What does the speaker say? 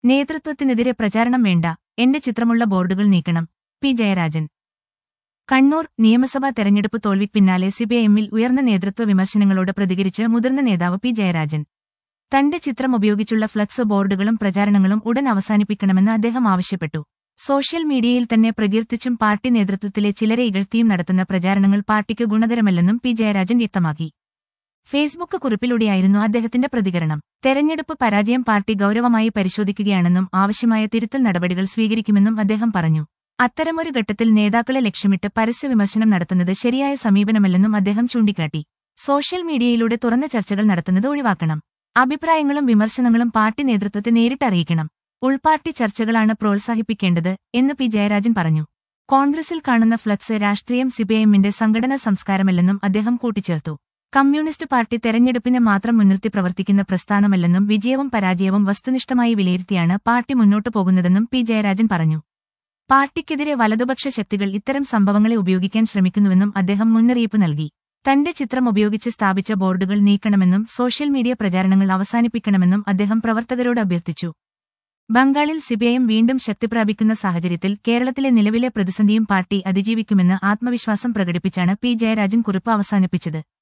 നേതൃത്വത്തിനെതിരെ പ്രചാരണം വേണ്ട എന്റെ ചിത്രമുള്ള ബോർഡുകൾ നീക്കണം പി ജയരാജൻ കണ്ണൂർ നിയമസഭാ തെരഞ്ഞെടുപ്പ് തോൽവിക്ക് പിന്നാലെ സിപിഐഎമ്മിൽ ഉയർന്ന നേതൃത്വ വിമർശനങ്ങളോട് പ്രതികരിച്ച് മുതിർന്ന നേതാവ് പി ജയരാജൻ തന്റെ ചിത്രം ഉപയോഗിച്ചുള്ള ഫ്ലക്സ് ബോർഡുകളും പ്രചാരണങ്ങളും ഉടൻ അവസാനിപ്പിക്കണമെന്ന് അദ്ദേഹം ആവശ്യപ്പെട്ടു സോഷ്യൽ മീഡിയയിൽ തന്നെ പ്രകീർത്തിച്ചും പാർട്ടി നേതൃത്വത്തിലെ ചിലരെ ഇകഴ്ത്തിയും നടത്തുന്ന പ്രചാരണങ്ങൾ പാർട്ടിക്ക് ഗുണകരമല്ലെന്നും പി ജയരാജൻ വ്യക്തമാക്കി ഫേസ്ബുക്ക് കുറിപ്പിലൂടെയായിരുന്നു അദ്ദേഹത്തിന്റെ പ്രതികരണം തെരഞ്ഞെടുപ്പ് പരാജയം പാർട്ടി ഗൌരവമായി പരിശോധിക്കുകയാണെന്നും ആവശ്യമായ തിരുത്തൽ നടപടികൾ സ്വീകരിക്കുമെന്നും അദ്ദേഹം പറഞ്ഞു അത്തരമൊരു ഘട്ടത്തിൽ നേതാക്കളെ ലക്ഷ്യമിട്ട് പരസ്യ വിമർശനം നടത്തുന്നത് ശരിയായ സമീപനമല്ലെന്നും അദ്ദേഹം ചൂണ്ടിക്കാട്ടി സോഷ്യൽ മീഡിയയിലൂടെ തുറന്ന ചർച്ചകൾ നടത്തുന്നത് ഒഴിവാക്കണം അഭിപ്രായങ്ങളും വിമർശനങ്ങളും പാർട്ടി നേതൃത്വത്തെ നേരിട്ടറിയിക്കണം ഉൾപാർട്ടി ചർച്ചകളാണ് പ്രോത്സാഹിപ്പിക്കേണ്ടത് എന്ന് പി ജയരാജൻ പറഞ്ഞു കോൺഗ്രസിൽ കാണുന്ന ഫ്ലക്സ് രാഷ്ട്രീയം സിപിഐഎമ്മിന്റെ സംഘടനാ സംസ്കാരമല്ലെന്നും അദ്ദേഹം കൂട്ടിച്ചേർത്തു കമ്മ്യൂണിസ്റ്റ് പാർട്ടി തെരഞ്ഞെടുപ്പിനെ മാത്രം മുൻനിർത്തി പ്രവർത്തിക്കുന്ന പ്രസ്ഥാനമല്ലെന്നും വിജയവും പരാജയവും വസ്തുനിഷ്ഠമായി വിലയിരുത്തിയാണ് പാർട്ടി മുന്നോട്ടു പോകുന്നതെന്നും പി ജയരാജൻ പറഞ്ഞു പാർട്ടിക്കെതിരെ വലതുപക്ഷ ശക്തികൾ ഇത്തരം സംഭവങ്ങളെ ഉപയോഗിക്കാൻ ശ്രമിക്കുന്നുവെന്നും അദ്ദേഹം മുന്നറിയിപ്പ് നൽകി തന്റെ ചിത്രം ഉപയോഗിച്ച് സ്ഥാപിച്ച ബോർഡുകൾ നീക്കണമെന്നും സോഷ്യൽ മീഡിയ പ്രചാരണങ്ങൾ അവസാനിപ്പിക്കണമെന്നും അദ്ദേഹം പ്രവർത്തകരോട് അഭ്യർത്ഥിച്ചു ബംഗാളിൽ സിപിഐഎം വീണ്ടും ശക്തിപ്രാപിക്കുന്ന സാഹചര്യത്തിൽ കേരളത്തിലെ നിലവിലെ പ്രതിസന്ധിയും പാർട്ടി അതിജീവിക്കുമെന്ന് ആത്മവിശ്വാസം പ്രകടിപ്പിച്ചാണ് പി ജയരാജൻ കുറിപ്പ് അവസാനിപ്പിച്ചത്